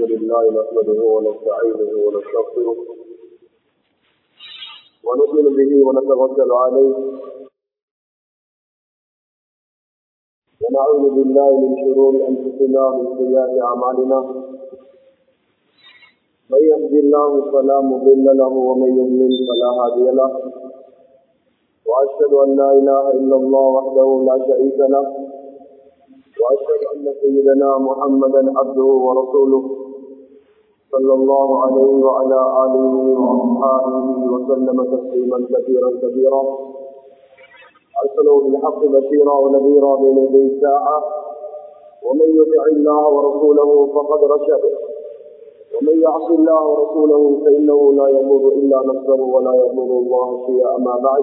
لله نحمده ونستعينه ونستغفره ونؤمن به ونتوكل عليه ونعوذ بالله من شرور انفسنا ومن سيئات اعمالنا من يهد الله فلا مضل له ومن يضلل فلا هادي له واشهد ان لا اله الا الله وحده لا شريك له واشهد ان سيدنا محمدا عبده ورسوله صلى الله عليه وعلى اله واصحابه وسلم تسليما كثيرا كثيرا ارسله بالحق بشيرا ونذيرا بين يدي الساعه ومن يطع الله ورسوله فقد رشد ومن يعص الله ورسوله فانه لا يضر الا نفسه ولا يضر الله شيئا اما بعد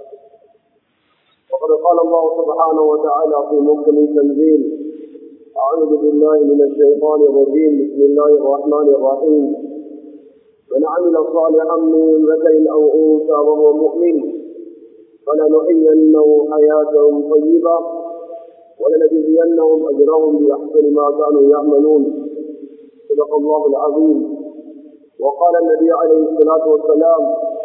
وقد قال الله سبحانه وتعالى في محكم تنزيل أعوذ بالله من الشيطان الرجيم بسم الله الرحمن الرحيم من عمل صالحا من ذكر أو أنثى وهو مؤمن فلنحيينه حياة طيبة ولنجزينهم أجرهم بأحسن ما كانوا يعملون صدق الله العظيم وقال النبي عليه الصلاة والسلام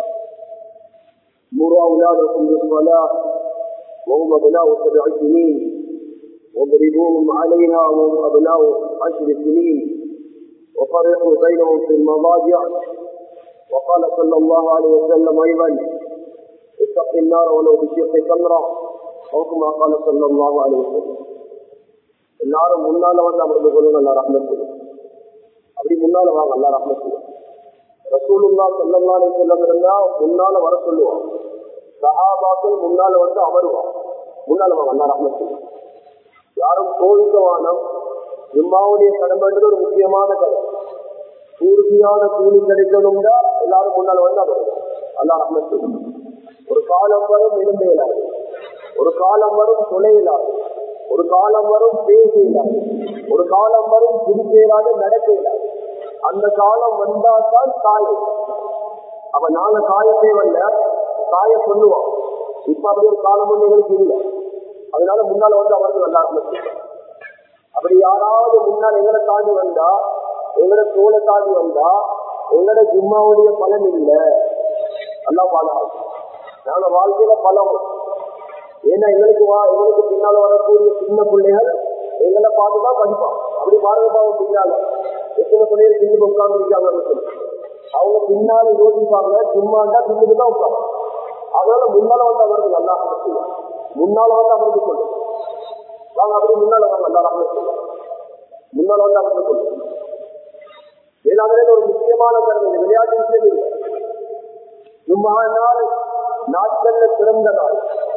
مروا أولادكم بالصلاة وهم أبناء سبع سنين واضربوهم عليها وهم أبناء عشر سنين وفرقوا بينهم في المضاجع وقال صلى الله عليه وسلم أيضا اتق النار ولو بشق تمرة أو كما قال صلى الله عليه وسلم எல்லாரும் முன்னால வந்து அமர்ந்து கொள்ளுங்க அல்லா ரஹ்மத்து அப்படி முன்னால வாங்க அல்லா ரஹ்மத்து ரசூலுல்லா செல்லம்லாலே செல்லம் இருந்தா முன்னால வர சொல்லுவான் சஹாபாக்கள் முன்னால வந்து அமருவான் முன்னால வாங்க அல்லா ரஹ்மத்து யாரும் கோவிக்கவானம் ஜும்மாவுடைய கடமைன்றது ஒரு முக்கியமான கடமை பூர்த்தியான கூலி கிடைக்கணும்னா எல்லாரும் முன்னால வந்து அமருவோம் அல்லா ரஹ்மத்து ஒரு காலம் வரும் எலும்பையிலாது ஒரு காலம் வரும் துணையிலாது ஒரு காலம் வரும் பேச இயலாது ஒரு காலம் வரும் பிடிக்க இயலாது நடக்க இயலாது அந்த காலம் வந்தால்தான் காயம் அவ நாங்க காயத்தே வந்த காய சொல்லுவான் இப்ப அப்படி ஒரு காலம் ஒண்ணு எங்களுக்கு இல்லை அதனால முன்னால வந்து அவருக்கு நல்லா அப்படி யாராவது முன்னால் எங்களை தாண்டி வந்தா எங்களோட தோலை தாண்டி வந்தா எங்களோட ஜும்மாவுடைய பலன் இல்லை நல்லா பாடம் நாங்க வாழ்க்கையில பலம் ஏன்னா எங்களுக்கு வா எங்களுக்கு பின்னால வரக்கூடிய சின்ன பிள்ளைகள் எங்களை பார்த்துதான் படிப்பான் அப்படி பாருங்கப்பா பின்னால எத்தனை பிள்ளைகள் பின்னுக்கு உட்கார்ந்து இருக்காங்கன்னு சொல்லி அவங்க பின்னால யோசிப்பாங்க சும்மாண்டா பின்னுக்கு தான் உட்காந்து அதனால முன்னால வந்து அவருக்கு நல்லா செய்யும் முன்னால வந்து அவருக்கு சொல்லு வாங்க அப்படி முன்னால வாங்க நல்லா செய்யும் முன்னால வந்து அவருக்கு சொல்லு வேளாண்மையில ஒரு முக்கியமான கருத்து இது விளையாட்டு விஷயம் இல்லை சும்மா நாள் நாட்கள்ல சிறந்த நாள்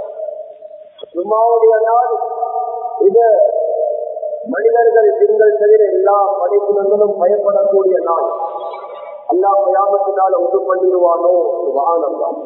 சும்மாவுடைய நாள் இது மனிதர்கள் பெண்கள் தவிர எல்லா படைப்பினர்களும் பயப்படக்கூடிய நாள் அல்லா பயாமத்தினால உண்டு பண்ணிடுவானோ வாகனம் தான்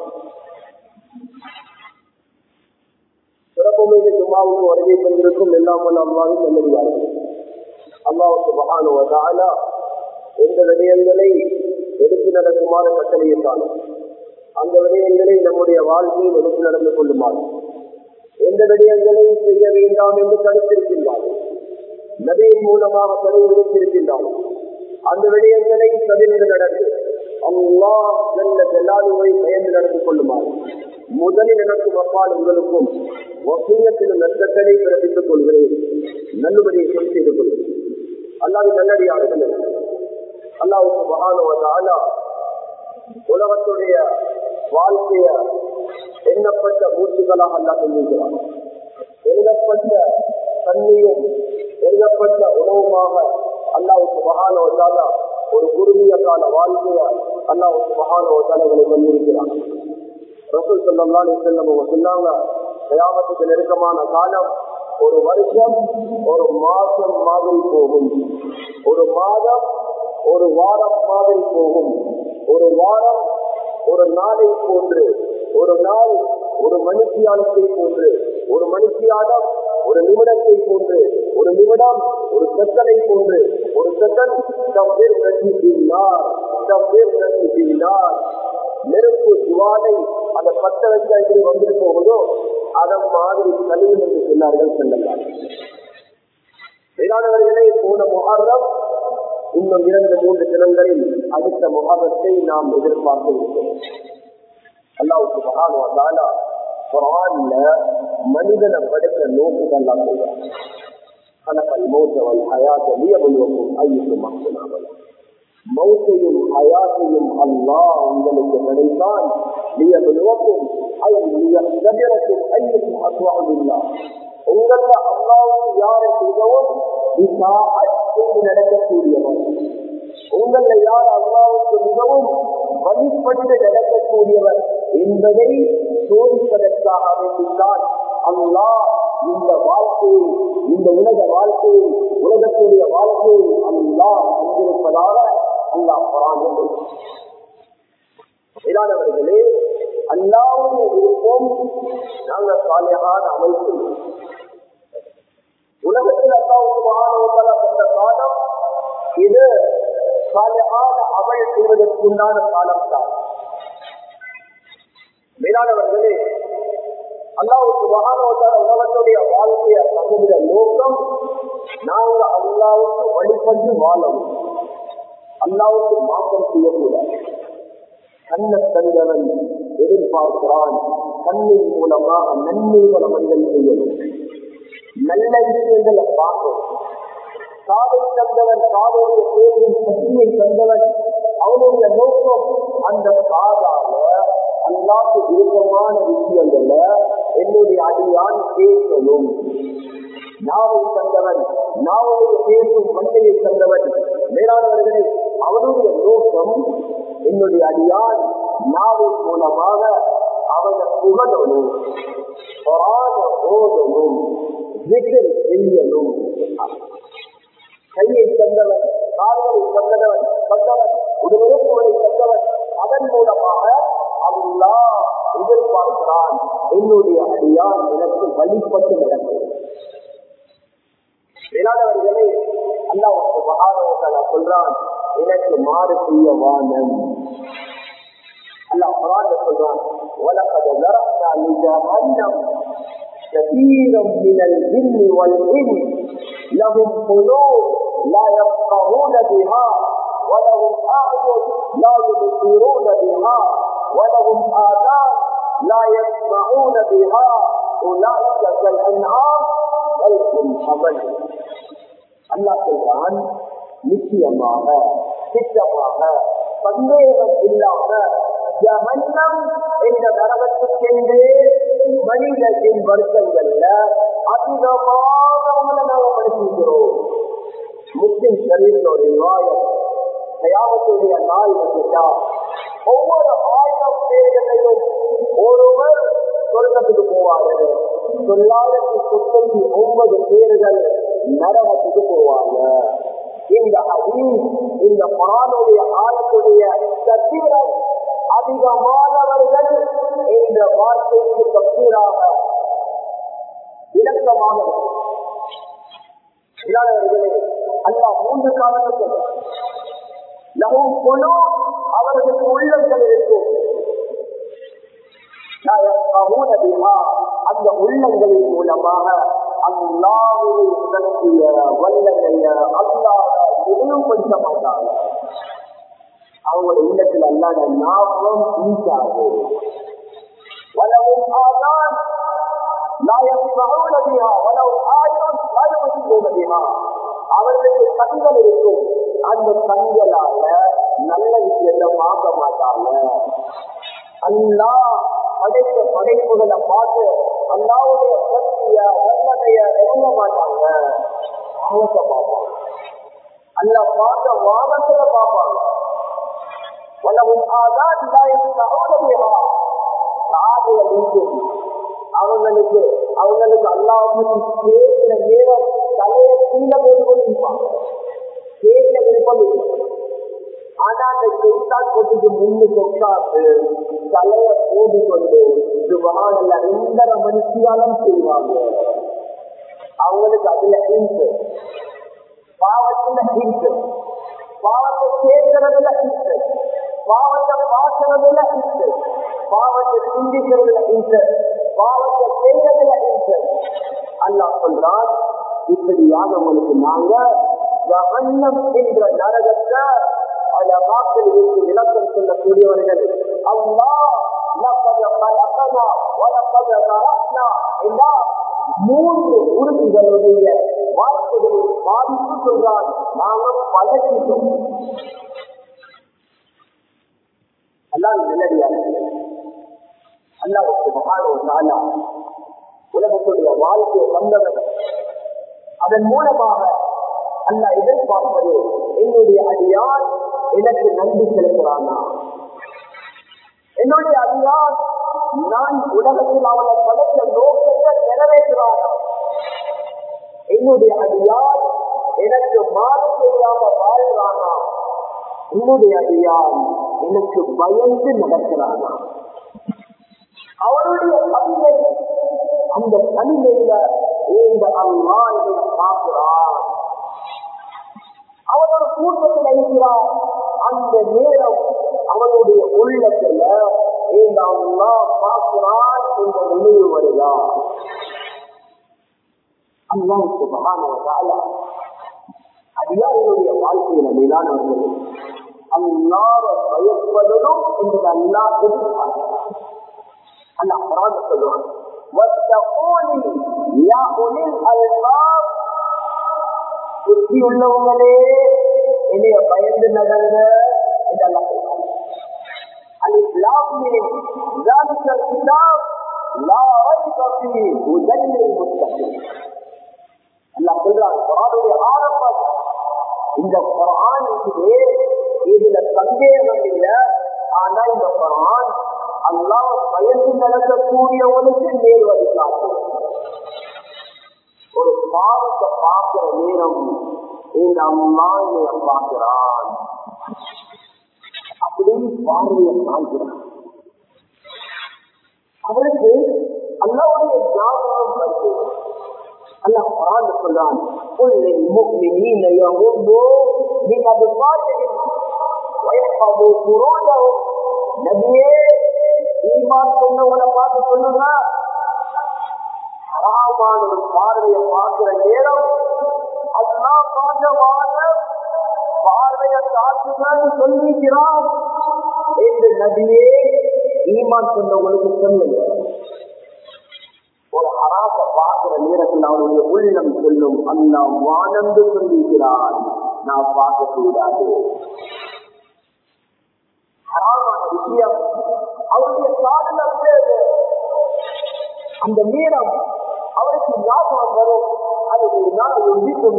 சிறப்புமிகு ஜும்மாவுக்கு வருகை தந்திருக்கும் எல்லாம் வல்ல அல்லாவின் நல்லடியார்கள் அல்லாவுக்கு மகானுவதால எந்த விடயங்களை எடுத்து நடக்குமாறு கட்டளையிட்டானோ அந்த விடயங்களை நம்முடைய வாழ்க்கையில் எடுத்து நடந்து கொள்ளுமாறு எந்த விடயங்களை செய்ய வேண்டாம் என்று தடுத்திருக்கின்றார் நதியின் மூலமாக தடை விடுத்திருக்கின்றார் அந்த விடயங்களை தவிர்த்து நடந்து அல்லா ஜல்ல ஜல்லாலுவை பயந்து நடந்து கொள்ளுமாறு முதலில் நடக்கும் அப்பால் உங்களுக்கும் வசூயத்திலும் நஷ்டத்தை பிறப்பித்துக் கொள்கிறேன் நல்லபடியை சொல் செய்து கொள்கிறேன் அல்லாவின் நல்லடியார்கள் அல்லாவுக்கு மகானவதாலா உலகத்துடைய வாழ்க்கைய எண்ணப்பட்ட மூச்சுகளாக அல்லா சொல்லுகிறார் எழுதப்பட்ட தண்ணியும் எழுதப்பட்ட உணவுமாக அல்லாவுக்கு மகானவதாலா ஒரு குறுகிய கால வாழ்க்கைய அல்லாவுக்கு மகானவதாலங்களை வந்திருக்கிறார் ரசூல் சொல்லி செல்லம் சொன்னாங்க கயாமத்துக்கு நெருக்கமான காலம் ஒரு வருஷம் ஒரு மாசம் மாதிரி போகும் ஒரு மாதம் ஒரு வாரம் மாதிரி போகும் ஒரு வாரம் ஒரு நாளை போன்று ஒரு நாள் ஒரு மணித்தியாலத்தை போன்று ஒரு மணித்தியாலம் ஒரு நிமிடத்தை போன்று ஒரு நிமிடம் ஒரு செக்கனை போன்று ஒரு செகண்ட் தவ்வேர் நசி தீனார் தவ்வேர் நசி தீனார் நெருப்பு ஜுவாடை அதை பத்த வச்சா எப்படி வந்துட்டு போகுதோ அதன் மாதிரி கழிவு என்று சொன்னார்கள் செல்லலாம் வேளாணவர்களே போன முகாரம் இந்த இன்னும் இரண்டு மூன்று தினங்களில் அடுத்த முகத்தை நாம் எதிர்பார்த்து இருக்கிறோம் அல்லாவுக்கு மகான் குரான்ல மனிதனை படைத்த நோக்குகள் எல்லாம் சொல்றாங்க கணக்கல் மோசவல் ஹயாத்த லியபுல்வக்கும் ஐயுக்கும் மக்கள் மௌத்தையும் ஹயாத்தையும் அல்லாஹ் உங்களுக்கு கிடைத்தான் லியபுல்வக்கும் ஐ லியபுலக்கும் ஐயுக்கும் அஸ்வாஹுல்லா உங்கள அல்லாவுக்கு யாரை மிகவும் செய்து நடக்கக்கூடியவர் உங்கள யார் அல்லாவுக்கு மிகவும் வழிபட்டு நடக்கக்கூடியவர் என்பதை சோதிப்பதற்காக வேண்டித்தான் அல்லாஹ் இந்த வாழ்க்கையை இந்த உலக வாழ்க்கையை உலகத்துடைய வாழ்க்கையை அல்லாஹ் தந்திருப்பதாக அல்லாஹ் பராஜம் இதானவர்களே அல்லாவுடைய விருப்பம் நாங்கள் சாலையான அமல் செய்வோம் உலகத்தில் அல்லாவுக்கு மகானவத்தால கொண்ட காலம் இது சாலையான அமல் செய்வதற்குண்டான காலம் தான் மேலானவர்களே அல்லாவுக்கு மகானவத்தால உலகத்துடைய வாழ்க்கையை தகுந்த நோக்கம் நாங்க அல்லாவுக்கு வழிபட்டு வாழவும் அல்லாவுக்கு மாற்றம் செய்யக்கூடாது கண்ண தந்தவன் எதிர்பார்க்கிறான் கண்ணின் மூலமாக நன்மைகளை மனிதன் செய்யணும் நல்ல விஷயங்களை பார்க்கணும் காதை தந்தவன் காதுடைய பேரின் சக்தியை தந்தவன் அவனுடைய நோக்கம் அந்த காதால அல்லாக்கு விருப்பமான விஷயங்கள்ல என்னுடைய அடியான் பேசணும் நாவை தந்தவன் நாவுடைய பேசும் மண்டையை தந்தவன் வேளாண்வர்களே அவனுடைய நோக்கம் என்னுடைய அடியான் நாவின் மூலமாக அவனை புகழணும் ஓதணும் செய்யணும் கையை தந்தவன் கால்களை தந்தவன் தந்தவன் உடலுறுப்புகளை தந்தவன் அதன் மூலமாக அல்லா எதிர்பார்க்கிறான் என்னுடைய அடியான் எனக்கு வழிபட்டு நடக்கும் வேளாணவர்களே அல்லாவுக்கு மகானவர்கள் சொல்றான் எனக்கு மாறு செய்ய வானம் அல்லாஹ் குரான் சொல்றான் وَلَقَدْ ذَرَأْنَا لِجَهَنَّمَ كثيرا من الجن والإنس لهم قلوب لا يفقهون بها ولهم أعين لا يبصرون بها ولهم آذان لا يسمعون بها أولئك كالأنعام بل هم أضل அல்லாஹ் சொல்றான் நிச்சயமாக திட்டமாக சந்தேகம் இல்லாம ஜமன்னம் என்ற நரகத்துக்கென்றே மனிதத்தின் வர்க்கங்கள்ல அதிகமானவங்களை நாங்கள் படிச்சிருக்கிறோம் முஸ்லிம் ஷரீஃபோட விவாயம் தயாமத்துடைய நாள் வந்துட்டா ஒவ்வொரு ஆயிரம் பேர்களையும் ஒருவர் சொர்க்கத்துக்கு போவாரு தொள்ளாயிரத்தி தொண்ணூத்தி ஒன்பது பேர்கள் நரகத்துக்கு போவாங்க இந்த ஹதீஸ் இந்த குரானுடைய ஆயத்துடைய தத்தீரன் அதிகமானவர்கள் என்ற வார்த்தைக்கு தப்சீராக விளக்கமாக இல்லாதவர்களே அல்லா மூன்று காலத்துக்கு லகும் குழு அவர்களுக்கு உள்ளங்கள் இருக்கும் அந்த உள்ளங்களின் மூலமாக அல்லாவுடைய சக்திய வல்லமைய அல்லாத நினைவுபடுத்த மாட்டாங்க அவங்களோட இல்லத்தில் அல்லாத ஞாபகம் ஈசாது வலவும் ஆதான் அவர்களுக்கு கண்கள் இருக்கும் அந்த கண்களால நல்ல விஷயத்தை பார்க்க மாட்டாங்க அல்லா படைத்த படைப்புகளை பார்த்து அல்லாவுடைய சக்திய வல்லமைய நம்ப மாட்டாங்க அவச பார்ப்பாங்க அல்ல பார்த்த வானத்துல பார்ப்பாங்க வலவும் ஆதான் காதல நீக்கும் அவங்களுக்கு அவங்களுக்கு அல்லாவுக்கு பேசுற நேரம் தலையை கீழே போட்டு கொண்டிருப்பாங்க பேச விருப்பம் இல்லை ஆனா அந்த செய்தான் கொட்டிக்கு முன்னுக்கு உட்காந்து தலைய மூடிக்கொண்டு சுபகானல்ல ரெண்டரை மணிக்காலம் செய்வாங்க அவங்களுக்கு அதுல ஹிண்ட் பாவத்துல ஹிண்ட் பாவத்தை கேட்கறதுல ஹிண்ட் பாவத்தை பார்க்கறதுல ஹிண்ட் பாவத்தை சிந்திக்கிறதுல ஹிண்ட் பாவத்தை செய்யறதுல ஹிண்ட் அல்லாஹ் சொல்றான் இப்படியானவங்களுக்கு நாங்க ஜகன்னம் என்ற நரகத்தை கண்ணியத்துக்குரியவர்கள் அல்லா லப்பத பலப்பனா வலப்பத தரப்னா என்றா மூன்று உறுதிகளுடைய வார்த்தைகளை பாதித்து சொல்றார் நாங்கள் பழகிட்டோம் அல்லாஹ் நல்லடியாக அல்லாவுக்கு மகான உலகத்துடைய வாழ்க்கையை தந்தவர் அதன் மூலமாக அல்ல எதிர்பார்ப்பது என்னுடைய அடியான் எனக்கு நன்றி செலுத்துறானா என்னுடைய அடியான் நான் உலகத்தில் அவனை படைத்த நோக்கத்தை நிறைவேற்றுறானா என்னுடைய அடியான் எனக்கு மாறு செய்யாம வாழ்றானா என்னுடைய அடியான் எனக்கு பயந்து நடக்கிறானா அவருடைய தன்மை அந்த தனிமையில இந்த அல்லா என்னை பார்க்கிறான் அவன் ஒரு கூட்டத்தில் இருக்கிறான் அந்த நேரம் அவனுடைய உள்ளத்துல இந்த அல்லா பார்க்கிறான் என்ற நினைவு வருதா அல்லாவுக்கு மகானவர்களா அதிகாரிகளுடைய வாழ்க்கையில மேலானவர்கள் அல்லாத பயப்படுவதும் என்று அல்லா எதிர்பார்க்கிறார் அல்லா குரான் சொல்லுவான் واتقوني يا أولي الألباب புத்தி உள்ளவங்களே என்னைய பயந்து நடங்க இதெல்லாம் சொல்றாங்க الإسلام من ذلك الكتاب لا ريب فيه هدى للمتقين அல்லாஹ் சொல்றான் குரானுடைய ஆரம்பம் இந்த குரான் இருக்குது இதுல சந்தேகம் இல்லை ஆனா இந்த குரான் அல்லாஹ் பயந்து நடக்கக்கூடியவனுக்கு நேர் வழி காட்டும் ஒரு பாவத்தை பார்க்கிற நேரம் இந்த அம்மா என்னைய பார்க்கிறான் அப்படின்னு பார்வையை காண்கிறான் அவருக்கு அல்லாவுடைய ஞாபகம் வருது அல்லாஹ் குரான் சொல்றான் قل للمؤمنين يغضوا من أبصارهم ويحفظوا فروجهم நபியே ஈமான் சொன்னவனை பார்த்து சொல்லுங்க ஹராமான ஒரு பார்வையை பார்க்கிற நேரம் அல்லா பாஜமான பார்வையை காட்டுங்கன்னு சொல்லிக்கிறான் என்று நபியே ஈமான் சொன்னவங்களுக்கு சொல்லுங்க ஒரு ஹராச பார்க்கிற நேரத்தில் அவனுடைய உள்ளம் சொல்லும் அல்லா வானந்து சொல்லிக்கிறான் நான் பார்க்க கூடாது ஹராமான விஷயம் அவருடைய காதல விழுது அந்த நேரம் அவருக்கு ஞாபகம் வரும் அது நான் யுந்திக்கும்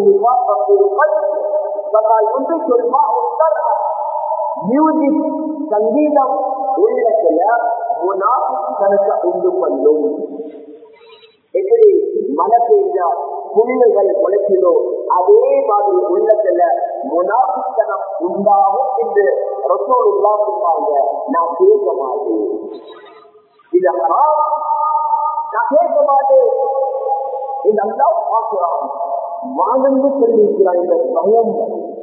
மியூசிக் சங்கீதம் உள்ளத்துல முனாபித்தனத்தை உண்டு பண்ணும் எப்படி மழை பெய்ஞ்சா புல்லுகள் முளைக்கிறோ அதே மாதிரி உள்ளத்துல முனாபித்தனம் உண்டாகும் என்று ரசோல் உள்ளா சொன்னாங்க நான் கேட்க மாட்டேன் இது ஹராம் நான் கேட்க மாட்டேன் இந்த அல்லா பார்க்கிறான் வாழ்ந்து சொல்லியிருக்கிறான் இந்த பயம்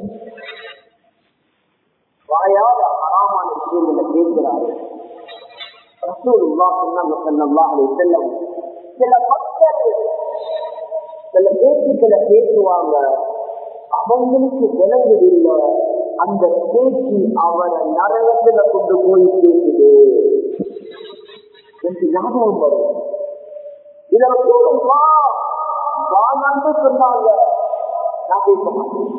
வாயாத ஹராமான விஷயங்களை கேட்கிறாரு ரசூல் உள்ளா சொன்னாங்க சல்லல்லாஹு அலைஹி வஸல்லம் சில மக்கள் சில பேச்சுக்களை பேசுவாங்க அவங்களுக்கு விளங்குதில்லை அந்த பேச்சு அவரை நரகத்துல கொண்டு போய் பேசுது எனக்கு ஞாபகம் வரும் இதை சொல்லுமா வாங்கன்னு சொன்னாங்க நான் பேச மாட்டேன்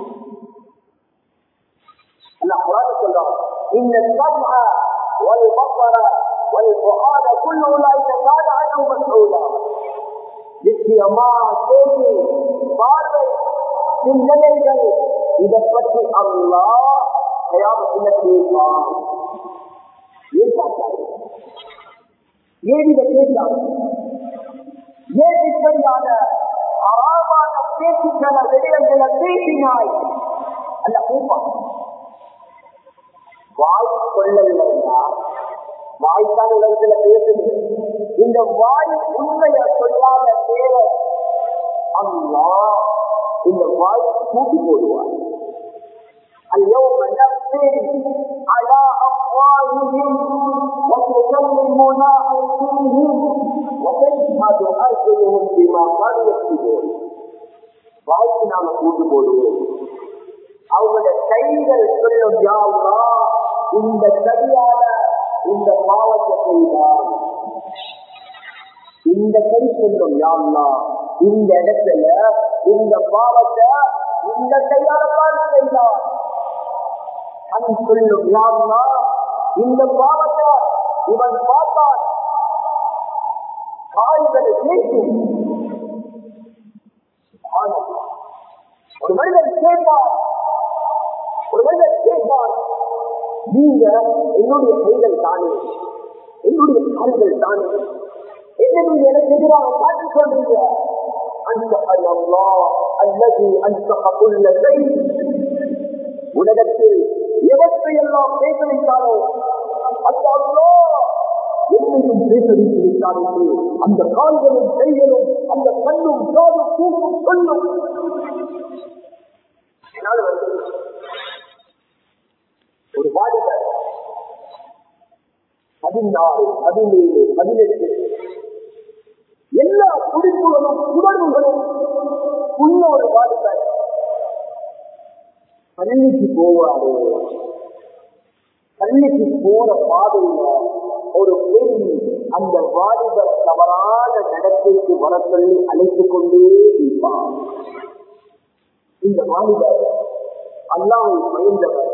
அல்லாஹ் குரான் சொல்றான் இந்த السمع والبصر والفؤاد كل اولئك كان عنه مسؤولا நிச்சயமா கேள்வி பார்வை சிந்தனைகள் இதை பற்றி அல்லா கயாமத்துல கேட்பான் ஏன் பார்த்தாரு ஏன் இதை கேட்டார் ஏன் இப்படியான அறாமான பேச்சுக்களை வெளியங்களை பேசினாய் அல்ல கேட்பான் வாய் கொள்ளலைன்னா வாய்க்கான உலகத்துல பேசுது இந்த வாய் உண்மையை சொல்லாத நேரம் அல்லா இந்த வாய் கூட்டி போடுவார் اليوم نختم على أفواههم وتكلمنا أيديهم وتشهد أرجلهم بما كانوا يكسبون வாய்க்கு நாம கூட்டு போடுவோம் அவங்களோட கைகள் சொல்லும் யாருலா இந்த கையால இந்த பாவத்தை செய்தான் இந்த கை சொல்லும் யாருலா இந்த இடத்துல இந்த பாவத்தை இந்த கையால தான் செய்தான் கண் சொல்லும் யாருலா இந்த பாவத்தை இவன் பார்த்தான் காய்களை கேட்கும் ஒரு மனிதன் கேட்பார் ஒரு மனிதன் கேட்பார் நீங்க என்னுடைய கைகள் தானே என்னுடைய கால்கள் தானே என்ன நீங்க எனக்கு எதிராக மாற்றி சொல்றீங்க அந்த அல்லா அல்லது அந்த கபுள்ள கை உலகத்தில் எவற்றை எல்லாம் பேச வைத்தாரோ அந்த அல்லா என்னையும் பேச வைத்து விட்டார் என்று அந்த கால்களும் கைகளும் அந்த கண்ணும் காதும் தூக்கும் சொல்லும் என்னால் வந்து ஒரு வாலிபர் பதினாறு பதினேழு பதினெட்டு எல்லா துடிப்புகளும் உணர்வுகளும் உள்ள ஒரு வாலிபர் பள்ளிக்கு போவாரு பள்ளிக்கு போற பாதையில ஒரு பெண் அந்த வாலிபர் தவறான நடத்தைக்கு வர சொல்லி அழைத்துக் கொண்டே இருப்பார் இந்த வாலிபர் அல்லாவை பயந்தவர்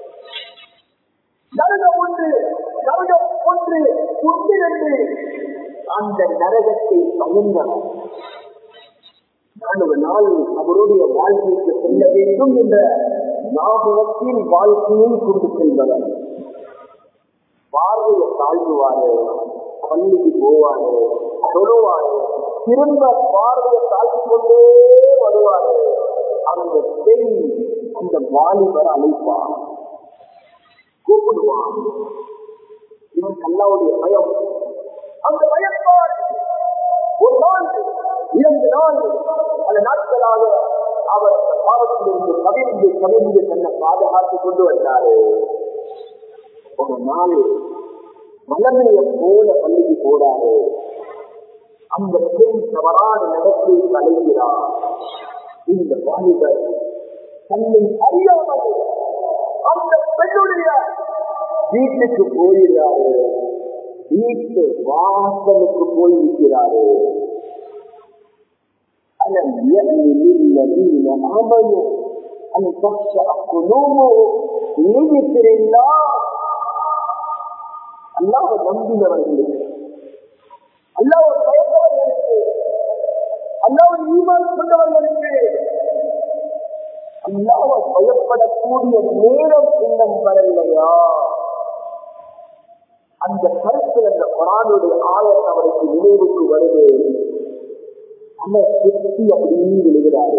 நரகம் ஒன்று நரகம் ஒன்று உண்டு என்று அந்த நரகத்தை பயந்தவர் நான் ஒரு நாள் அவருடைய வாழ்க்கைக்கு செல்ல வேண்டும் என்ற ஞாபகத்தில் வாழ்க்கையை கொண்டு செல்பவர் பார்வையை தாழ்த்துவாரு பள்ளிக்கு போவாரு தொழுவாரு திரும்ப பார்வையை தாழ்த்தி கொண்டே வருவாரு அந்த பெண் அந்த வாலிபர் அழைப்பார் கூப்பிடுவான் இவன் கல்லாவுடைய பயம் அந்த பயத்தால் ஒரு நாள் இரண்டு நாள் பல நாட்களாக அவர் அந்த பாவத்திலிருந்து கவிழ்ந்து கவிழ்ந்து தன்னை பாதுகாத்துக் கொண்டு வந்தாரு ஒரு நாள் வளமைய போல பள்ளிக்கு போறாரு அந்த பெண் தவறான நடத்தை கலைகிறார் இந்த வாலிபர் தன்னை அறியாமல் அந்த பெண்ணுடைய வீட்டுக்கு போயிடுறாரு வீட்டு வாசலுக்கு போய் நிற்கிறாரு ألم يأن للذين آمنوا أن تخشع قلوبهم لذكر الله அல்லாஹ் நம்பினவர்களுக்கு அல்லாஹ் பயந்தவர்களுக்கு அல்லாஹ் ஈமான் கொண்டவர்களுக்கு அல்லாஹ் பயப்படக்கூடிய நேரம் இன்னும் வரலையா அந்த கருத்தில் அந்த குரானுடைய ஆயத் அவருக்கு நினைவுக்கு வருது நம்ம சுற்றி அப்படியே விழுகிறாரு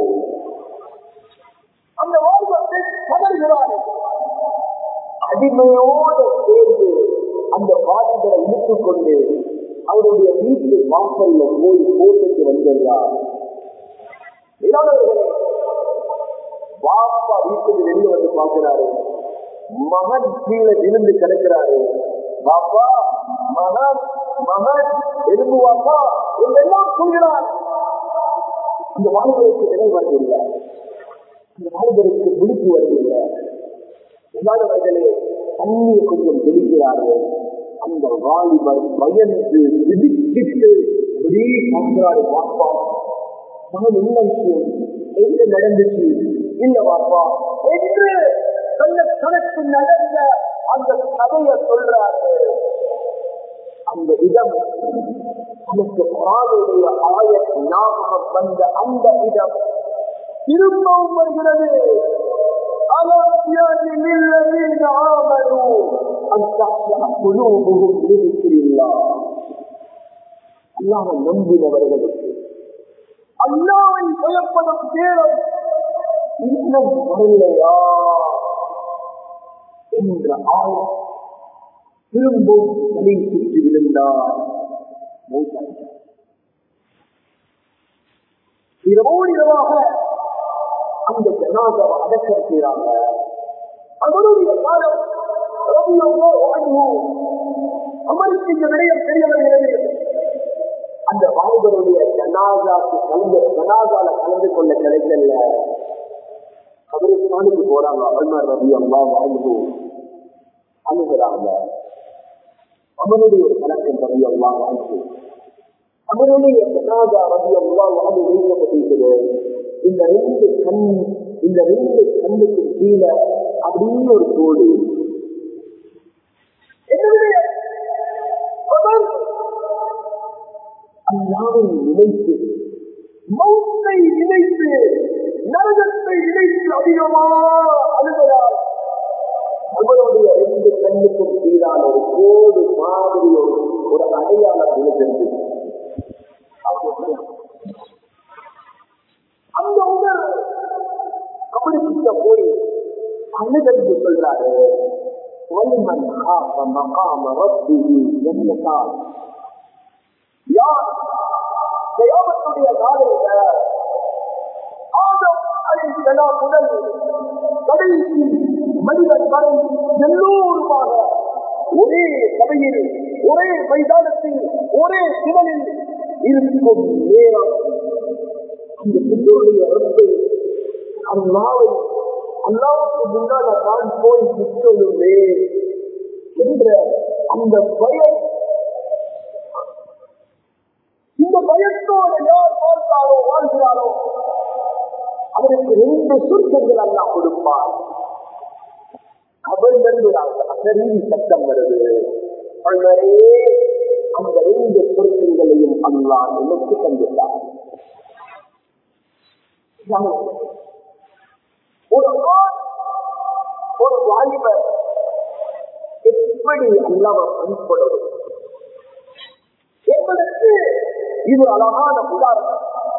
அந்த வாழ்வத்தை பதறுகிறாரு அடிமையோடு சேர்ந்து அந்த வாலிபரை இழுத்துக் கொண்டு அவருடைய வீட்டு வாசல்ல போய் போட்டுட்டு வந்துடுறார் இளவர்களே பாப்பா வீட்டுக்கு வெளியே வந்து பார்க்கிறாரு மகன் கீழே விழுந்து கிடக்கிறாரு பாப்பா மகன் மகன் எலும்புவாப்பா என்றெல்லாம் சொல்கிறார் அந்த வாலிபருக்கு நிலை வருவதில்லை அந்த வாலிபருக்கு விழிப்பு வருவதில்லை இல்லாதவர்களே தண்ணியை கொஞ்சம் தெளிக்கிறார்கள் அந்த வாலிபர் பயந்து திடுக்கிட்டு அப்படியே பார்க்கிறாரு பாப்பா மகன் என்ன விஷயம் என்ன நடந்துச்சு இல்ல பாப்பா என்று அந்த கணக்கு நடந்த அந்த கதையை சொல்றாரு அந்த இடம் எனக்கு குரானுடைய ஆய ஞாபகம் வந்த அந்த இடம் திரும்பவும் வருகிறது ألم يأن للذين آمنوا أن تخشع قلوبهم لذكر الله அல்லாஹ் நம்பினவர்களுக்கு அல்லாவை பயப்படும் நேரம் இன்னும் வரலையா என்ற ஆயம் திரும்பவும் தலை சுற்றி விழுந்தார் இரவோடு இரவாக அந்த ஜனாதாவை அடக்கம் செய்யறாங்க அவருடைய காலம் அமருக்கு இந்த விடயம் தெரிய வருகிறது அந்த வாலிபருடைய ஜனாதாக்கு கலந்து ஜனாதால கலந்து கொள்ள கிடைக்கல கபரிஸ்தானுக்கு போறாங்க அல்மார் ரவி அம்மா வாழ்வு அழுகிறாங்க அவனுடைய ஒரு கணக்கம் ரவி அல்லா வாழ்க்கை அவனுடைய ஜனாதா ரவி அல்லா வாழ்ந்து வைக்கப்பட்டிருக்கிறது இந்த ரெண்டு கண் இந்த ரெண்டு கண்ணுக்கும் கீழே அப்படின்னு ஒரு கோடு என்னுடைய அவர் அல்லாவை நினைத்து மௌத்தை நினைத்து நரகத்தை நினைத்து அதிகமா அழுகிறார் அவருடைய ரெண்டு கண்ணுக்கும் கீழான ஒரு கோடு மாதிரி ஒரு ஒரு அடையாளம் விழுந்தது அந்த உணர்வு கபடிக்கிட்ட போய் அழுதற்கு சொல்றாரு வலிமன் காப்ப மகாம ரப்பிஹி என்னதான் யார் தயாபத்துடைய காலையில ஆதம் அலைஹிஸ்ஸலாம் முதல் கடைசி மனிதன் வரை எல்லோருமாக ஒரே சபையில் ஒரே மைதானத்தில் ஒரே சிவனில் இருக்கும் நேரம் அந்த பின்னோடைய ரப்பை அல்லாவை அல்லாவுக்கு முன்னால நான் போய் நிற்கணுமே என்ற அந்த பயம் இந்த பயத்தோடு யார் பார்த்தாலோ வாழ்கிறாரோ அவருக்கு ரெண்டு சுருக்கங்கள் அல்லா கொடுப்பார் கபல் அசரீதி சத்தம் வருது பல்வரே அந்த ரெண்டு சொற்கங்களையும் அல்லா எனக்கு தந்துள்ளார் ஒரு ஆண் ஒரு வாலிபர் எப்படி அல்லாவர் பணிப்படவும் என்பதற்கு இது அழகான உதாரணம்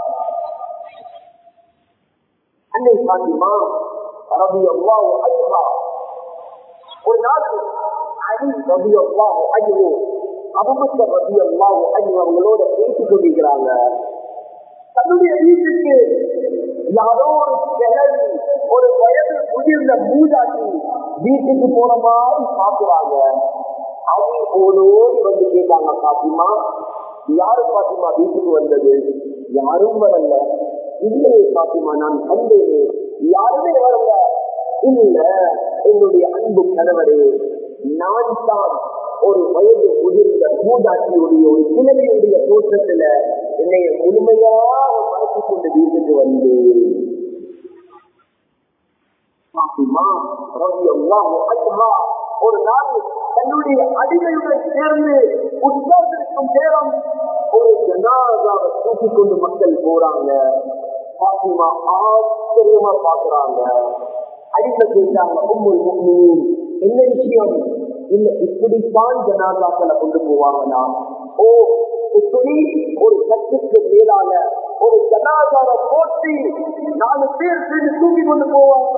அன்னை பாத்திமா ரவி அல்லாஹ் அய்வா ஒரு நாள் அலி ரவி அல்லாஹ் அய்வோ அபுபக்கர் ரவி அல்லாஹ் அய்வோ அவங்களோட பேசிக் கொண்டிருக்கிறாங்க தன்னுடைய வீட்டுக்கு யாரோ ஒரு கிளவி ஒரு வயது முதிர்ந்த மூதாட்டி வீட்டுக்கு போன மாதிரி பாக்குறாங்க அவங்க ஓடோடி வந்து கேட்டாங்க பாத்திமா யாரு பாத்திமா வீட்டுக்கு வந்தது யாரும் வரல இல்லையே பாத்திமா நான் கண்டேனே யாருமே வரல இல்ல என்னுடைய அன்பு கணவரே நான் தான் ஒரு வயது முதிர்ந்த மூதாட்டியுடைய ஒரு கிழமையுடைய தோற்றத்துல என்னைய முழுமையாக மறைத்து கொண்டு வீட்டுக்கு வந்து பாத்திமா ரவி அல்லாஹ் ஒரு நாள் தன்னுடைய அடிமையுடன் சேர்ந்து உட்கார்ந்திருக்கும் நேரம் ஒரு ஜனாதாவை தூக்கி கொண்டு மக்கள் போறாங்க பாத்திமா ஆச்சரியமா பாக்குறாங்க அடிமை கேட்டாங்க உம்முல் முக்மினீன் என்ன விஷயம் இல்ல இப்படித்தான் ஜனாதாக்களை கொண்டு போவாங்களா ஓ இப்படி ஒரு சத்துக்கு மேலான ஒரு ஜனாதார போட்டி நாலு பேர் சேர்ந்து தூக்கி கொண்டு போவாங்க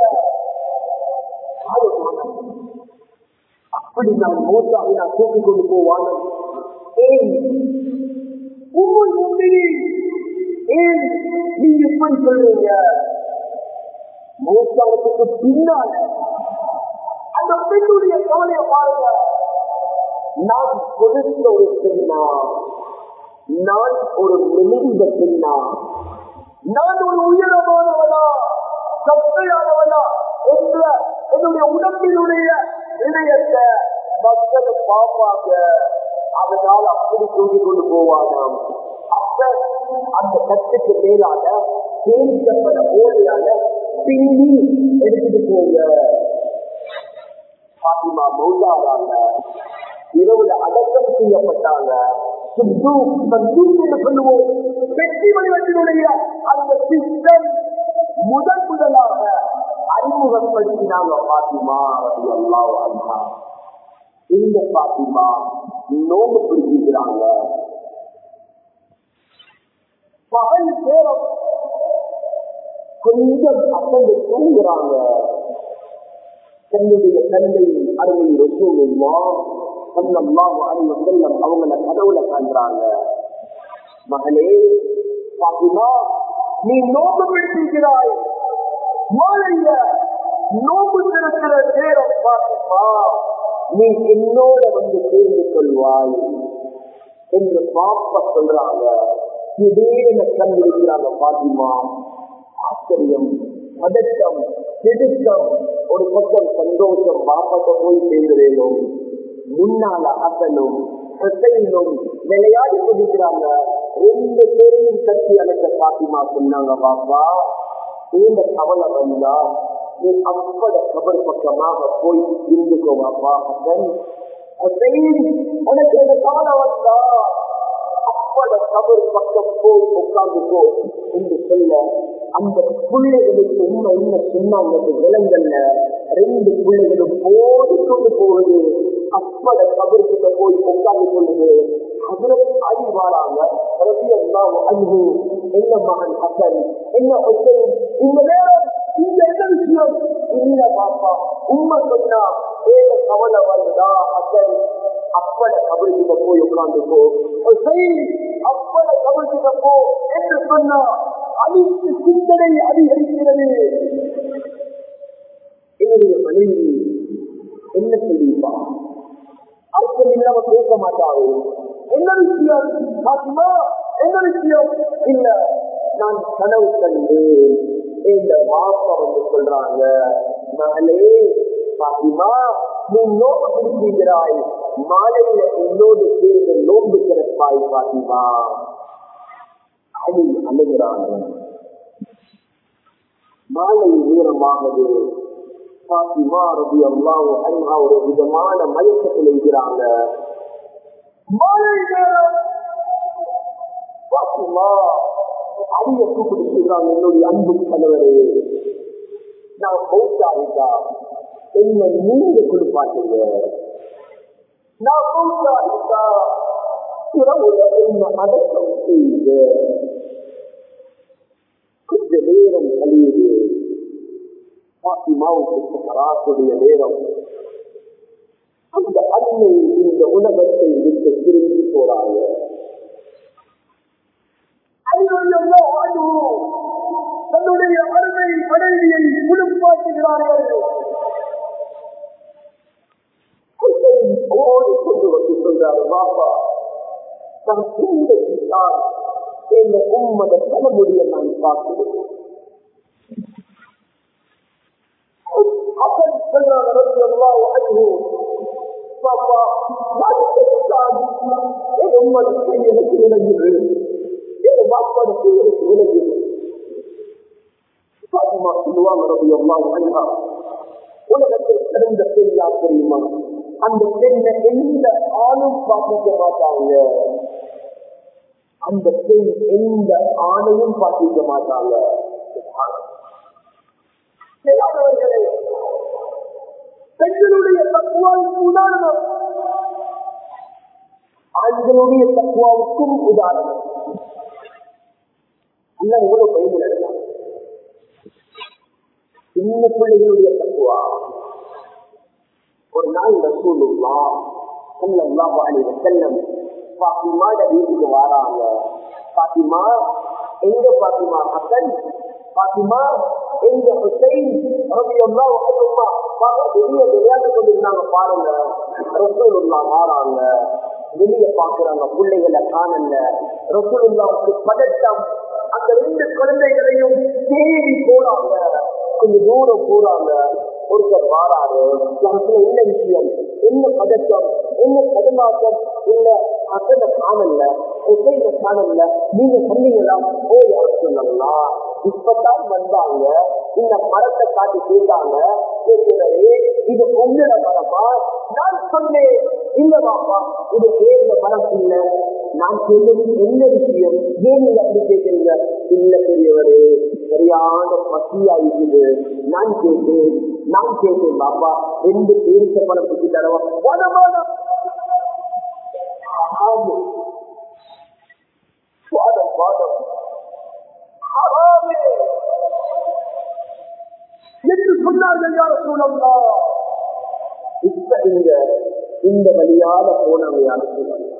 அப்படி நான் மூத்தாவை நான் தூக்கி கொண்டு போவாங்க ஏன் உங்கள் முன்னிலே ஏன் நீங்க எப்படி சொல்றீங்க மூத்தாவத்துக்கு பின்னால் அந்த பெண்ணுடைய கவலையை பாருங்க நான் கொடுத்த ஒரு பெண்ணா நான் ஒரு மெலிந்த பெண்ணா நான் ஒரு உயரமானவனா சத்தையானவனா என்ற என்னுடைய உடம்பினுடைய இணையத்தை மக்கள் பார்ப்பாங்க அதனால அப்படி தூக்கி கொண்டு போவானாம் அப்ப அந்த கட்டுக்கு மேலான தேர்ந்தப்பட ஓலையால பின்னி எடுத்துட்டு போங்க பாத்திமா மௌதாராங்க இரவுல அடக்கம் செய்யப்பட்டாங்க சொல்லுவோம் வெற்றி வடிவத்தினுடைய அந்த சிஸ்டம் முதன் முதலாக அறிமுகப்படுத்தினாங்க பாத்திமா எல்லாம் அண்ணா இந்த பாத்திமா நோம்பு பிடிச்சிக்கிறாங்க பகல் நேரம் கொஞ்சம் அசந்து தூங்குறாங்க தன்னுடைய தந்தை அருமை ரசூலுல்லா சல்லல்லாஹு அலைஹி வஸல்லம் அவங்கள கனவுல காண்றாங்க மகளே பாத்திமா நீ நோம்பு பிடிச்சிருக்கிறாய் மாலையில நோம்பு திறக்கிற நேரம் பாத்திமா நீ என்னோட வந்து சேர்ந்து கொள்வாய் என்று பாப்ப சொல்றாங்க திடீரென கண்டிருக்கிறாங்க பாத்திமா ஆச்சரியம் பதட்டம் திடுக்கம் ஒரு பக்கம் சந்தோஷம் பாப்பாட்ட போய் சேர்ந்துடணும் முன்னால அசனும் ஹசைனும் விளையாடி கொண்டிருக்கிறாங்க ரெண்டு பேரையும் கட்டி அழைக்க பாத்திமா சொன்னாங்க பாப்பா இந்த கவலை வந்தா நீ அப்பட கபர் பக்கமாக போய் இருந்துக்கோ பாப்பா ஹசன் ஹசைன் உனக்கு இந்த கவலை வந்தா அப்பட கபர் பக்கம் போய் உட்கார்ந்துக்கோ என்று சொல்ல அந்த பிள்ளைகளுக்கு உண்மை என்ன சொன்னாங்க விலங்கல்ல ரெண்டு பிள்ளைகளும் ஓடிக்கொண்டு போகுது அப்பட கபர்கிட்ட போய் உட்கார்ந்து கொள்ளுது ஹசரத் அடி வாராங்க ரவி அல்லாஹ் அன்பு என்ன மகன் ஹசன் என்ன ஹுசைன் இந்த நேரம் இந்த என்ன விஷயம் இல்ல பாப்பா உண்மை சொன்னா ஏத கவலை வந்தா ஹசன் அப்பட கபர்கிட்ட போய் உட்கார்ந்துக்கோ ஹுசைன் அப்பட கபர்கிட்ட போ என்று சொன்னா அழித்து சிந்தனை அதிகரிக்கிறது என்னுடைய மனைவி என்ன சொல்லிப்பா அர்த்தம் இல்லாம பேச மாட்டாரு என்ன விஷயம் பாத்திமா என்ன விஷயம் இல்ல நான் கனவு கண்டேன் இந்த மாப்பா வந்து சொல்றாங்க மகளே பாத்திமா நீ நோம்பு பிடிக்கிறாய் மாலையில என்னோடு சேர்ந்து நோம்பு திறப்பாய் பாத்திமா அழி அழுகிறாங்க மாலை நேரமாகுது பாத்திமா ரபி அல்லாஹ் அன்ஹா ஒரு விதமான மயக்கத்தில் இருக்கிறாங்க மாலை நேரம் பாத்திமா அடிய கூப்பிட்டு சொல்றாங்க என்னுடைய அன்பு கணவரே நான் மௌத்தாயிட்டா என்ன நீங்க கொடுப்பாட்டீங்க நான் மௌத்தாயிட்டா இரவுல என்ன அடக்கம் செய்யுங்க கொஞ்ச நேரம் கழியுது பாத்திமாவுக்கு சக்கராத்துடைய நேரம் அந்த அன்னை இந்த உலகத்தை விட்டு திரும்பி போறாங்க தன்னுடைய அருமை மனைவியை குளிப்பாட்டுகிறார்கள் ஓடி கொண்டு வந்து சொல்றாரு பாப்பா நான் இன்றைக்கு தான் இந்த உம்மத தலைமுடியை நான் பார்க்கிறேன் அசன் சொல்றாங்க ரவி அல்லாஹ் அன்ஹு பாப்பா நான் இன்றைக்கு தான் என் உம்மத கை எனக்கு விளங்குது என் பாப்பாட கை எனக்கு விளங்குது பாத்திமா சொல்லுவாங்க ரவி அல்லாஹ் அன்ஹா உலகத்தில் சிறந்த பெண் யார் தெரியுமா அந்த பெண்ணை எந்த ஆணும் பார்த்திக்க மாட்டாங்க அந்த பெண் எந்த ஆணையும் பார்த்திக்க மாட்டாங்க சிலாதவர்களே பெண்களுடைய தக்குவாவுக்கு உதாரணம் ஆண்களுடைய தக்குவாவுக்கும் உதாரணம் அல்ல எவ்வளவு பயமுள்ள எடுக்கலாம் சின்ன பிள்ளைகளுடைய தக்குவா ஒரு நாள் ரசூலுல்லா ஸல்லல்லாஹு அலைஹி வஸல்லம் பாத்திமாட வீட்டுக்கு வராங்க பாத்திமா எங்க பாத்திமா ஹசன் பாத்திமா எங்க ஹுசைன் ரலியல்லாஹு அன்ஹுமா பாப்பா வெளிய விளையாண்டு கொண்டிருந்தாங்க பாருங்க ரசூலுல்லா வாராங்க வெளிய பாக்குறாங்க பிள்ளைகளை காணல ரசூலுல்லாவுக்கு பதட்டம் அந்த ரெண்டு குழந்தைகளையும் தேடி போறாங்க கொஞ்சம் தூரம் போறாங்க ஒருத்தர் வாராரு நமக்குள்ள என்ன விஷயம் என்ன பதட்டம் என்ன தடுமாற்றம் இல்ல அசத காணல உசைத காணல நீங்க சொன்னீங்களா ஓ யார் சொல்லலாம் இப்பதான் வந்தாங்க இந்த மரத்தை காட்டி கேட்டாங்க பெரியவரே இது உங்களோட மரமா நான் சொன்னேன் இல்ல பாப்பா இது ஏந்த மரம் இல்ல நான் கேட்டது என்ன விஷயம் ஏன் நீங்க அப்படி கேட்கிறீங்க இல்ல பெரியவரே சரியான பசியாயிக்குது நான் கேட்டேன் நான் கேட்டேன் பாப்பா ரெண்டு பேருக்கு பணம் பிடிச்சி தரவா வாதம் வாதம் வாதம் ஹராமே என்று சொன்னார்கள் யார் சூழல்லா இப்ப இங்க இந்த வழியாக போனவங்க யார் சூழல்லா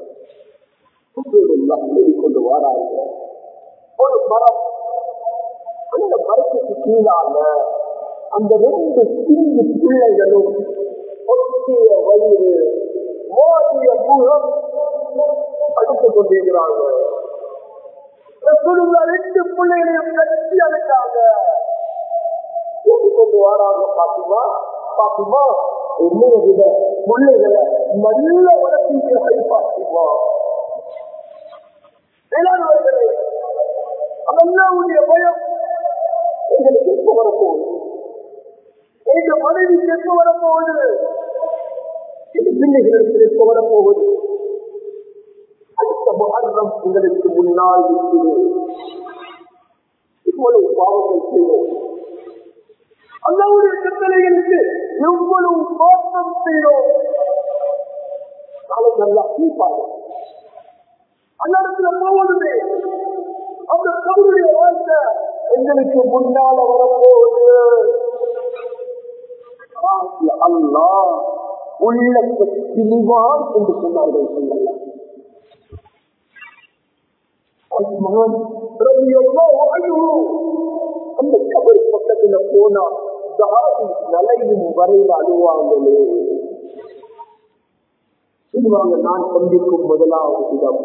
கொண்டு வாராங்க ஒரு மரம் அந்த மரத்துக்கு கீழாக அந்த ரெண்டு பிஞ்சு பிள்ளைகளும் ஒட்டிய வயிறு மோதிய முகம் அடுத்துக் கொண்டிருக்கிறாங்க ரசூலுல்லாஹ் ரெண்டு பிள்ளைகளையும் கட்டி அழைத்தாங்க கூட்டிக் கொண்டு வராங்க பாத்திமா பாத்திமா என்னைய விட பிள்ளைகளை நல்ல வளர்த்தீர்கள் பாத்திமா வேளாண்வர்களே அல்லாவுடைய பயம் எங்களுக்கு எப்ப வரப்போகுது எங்க மனைவிக்கு எப்ப வரப்போகுது எங்க பிள்ளைகளுக்கு எப்ப வரப்போகுது அடுத்த மகரம் உங்களுக்கு முன்னால் இருக்கிறது இவ்வளவு பாவங்கள் செய்வோம் அல்லாவுடைய கட்டளைகளுக்கு எவ்வளவு மாற்றம் செய்தோம் நாளைக்கு நல்லா கேட்பாங்க அந்நேரத்தில் போவதுமே அந்த கபருடைய வாழ்க்கை எங்களுக்கு முன்னால வரப்போகுது அல்லா உள்ளத்தை திணிவான் என்று சொன்னார்கள் சொல்லலாம் அந்த கபர் பக்கத்துல போனா தாடி நலையும் வரையில் அழுவாங்களே சொல்லுவாங்க நான் சந்திக்கும் முதலாவது இடம்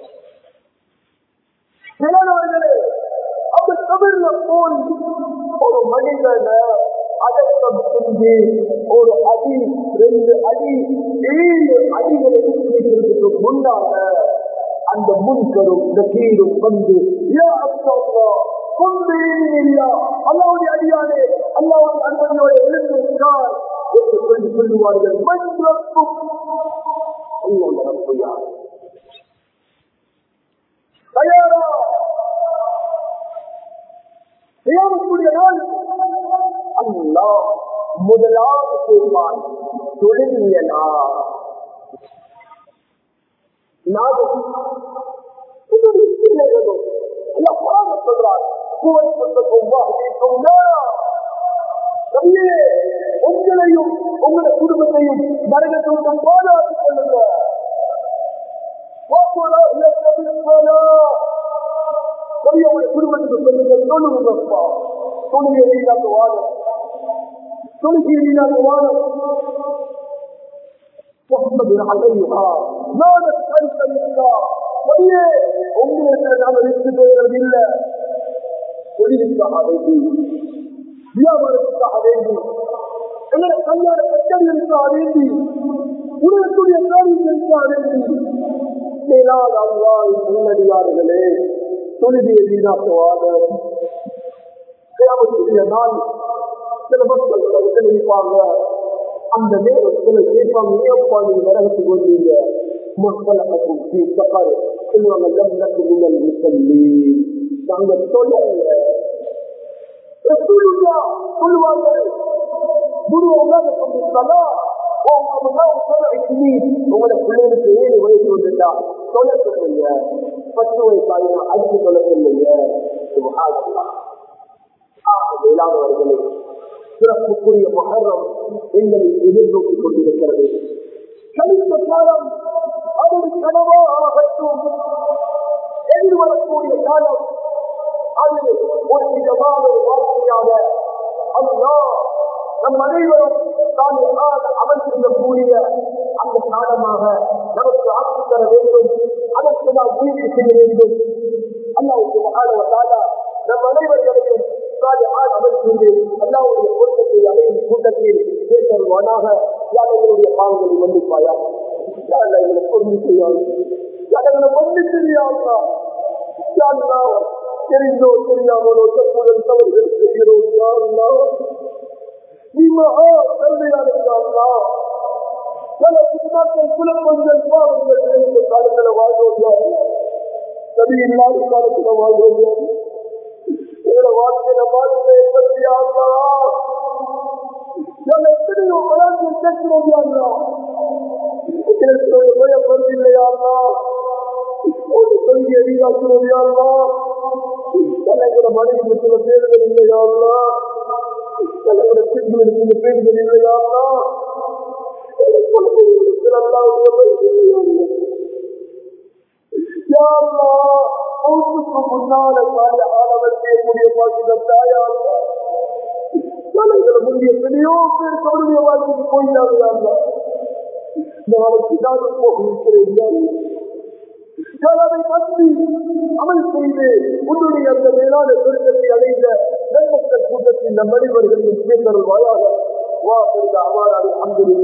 சிலவர்களே அந்த கபிர்ல போய் ஒரு மனிதன அடக்கம் செஞ்சு ஒரு அடி ரெண்டு அடி ஏழு அடிகளை எடுத்து வைக்கிறதுக்கு முன்னால அந்த முன்கரும் இந்த கீழும் வந்து அல்லாவுடைய அடியானே அல்லாவுடைய அன்பனையோட எழுந்திருக்கிறார் என்று சொல்லி சொல்லுவார்கள் மன்றப்பும் யார் தயாரா செய்யக்கூடிய நாள் அல்லா முதலாவது கேட்பான் தொழுவியலா நானும் என்னுடைய பிள்ளைகளும் அல்ல பாட சொல்றார் உங்களையும் உங்களுடைய குடும்பத்தையும் நரகத்தோட்டம் பாதுகாத்துக் கொள்ளுங்க குடும்பத்துக்கு சொல்லுங்க சொல்லுங்கப்பா தொழுகை வீணாக்கு வாழும் தொழுகை வீணாக்கு வாழும் உங்களுக்கு நாம விட்டு போகிறது இல்ல தொழிலுக்காக வேண்டி வியாபாரத்துக்காக வேண்டி எங்களை கல்யாண கட்டடிகளுக்காக வேண்டி உலகத்துடைய காரியங்களுக்காக வேண்டி மேலாத அல்லாஹ் முன்னடியார்களே தொழுதியை வீணாக்குவாத கிராமத்துடைய நாள் சில மக்கள் கருத்து நினைப்பாங்க அந்த நேரத்தில் கேட்பாங்க ஏப்பா நீங்க நரகத்துக்கு வருவீங்க மக்களுக்கும் சப்பாரு சொல்லுவாங்க லம்னக்கு மின்னல் முசல்லி நாங்க சொல்லல சொல்லுவார்கள் குரு உலக கொண்டிருந்தாலா உங்களை பிள்ளைகளுக்கு ஏழு வயசு வந்துட்டா சொல்ல சொல்லுங்க பத்து வயசு ஆகினா அதுக்கு சொல்ல சொல்லுங்க மேலானவர்களே சிறப்புக்குரிய மகரம் எங்களை எதிர்நோக்கி கொண்டிருக்கிறது கழித்த காலம் அது ஒரு கனவாகட்டும் எதிர்வரக்கூடிய காலம் அது ஒரு விதமான ஒரு வாழ்க்கையாக அல்லா நம் அனைவரும் தானே அமல் செய்யக்கூடிய அந்த காலமாக நமக்கு ஆட்சி தர வேண்டும் அதற்கு நாம் முயற்சி செய்ய வேண்டும் அல்லாவுக்கு நம் அனைவர்களையும் அமல் செய்து அல்லாவுடைய பொருத்தத்தை அடையும் கூட்டத்தில் பேசல்வானாக யாரைகளுடைய பாவங்களை மன்னிப்பாயா எங்களை பொருந்தி செய்யாது எங்களை மன்னிச்சிருயாங்களா தெரிந்தோ தெரியாமலோ தப்புடன் தவறுகள் செய்கிறோம் யாருன்னா நீ மகா கருணையாளர்களா பல பின்னாக்கள் குழப்பங்கள் பாவங்கள் நிறைந்த காலத்தில் வாழ்வோம் சரி இல்லாத காலத்தில் வாழ்வோம் எங்களை வாழ்க்கையில வாழ்க்கை எப்படியாங்களா நான் எத்தனையோ வளர்ச்சி கேட்கிறோம் யாருனா கேட்கிறோம் பயப்படுறது இல்லையாங்களா ஒரு கொள்கையை வீணாக்குறோம் யாருனா தலைகிற மனைவி சில பேர்கள் இல்லையாங்களா தலைகிற பெண்களுக்கு சில பேர்கள் இல்லையாங்களா முன்னால காலை ஆடவர் செய்யக்கூடிய பாக்கியத்தாயா தலைகளை முந்தைய எத்தனையோ பேர் தவறுடைய வாழ்க்கைக்கு போயிட்டாங்க நாளைக்கு தான் போக இருக்கிறேன் அதை நம்பி அமல் செய்து உன்னுடைய அந்த மேலான சுருக்கத்தை அடைந்த நன்மக்கள் கூட்டத்தின் நம் அனைவர்களையும் சேர்ந்தருள்வாயாக வாசல் அவாறு அலமது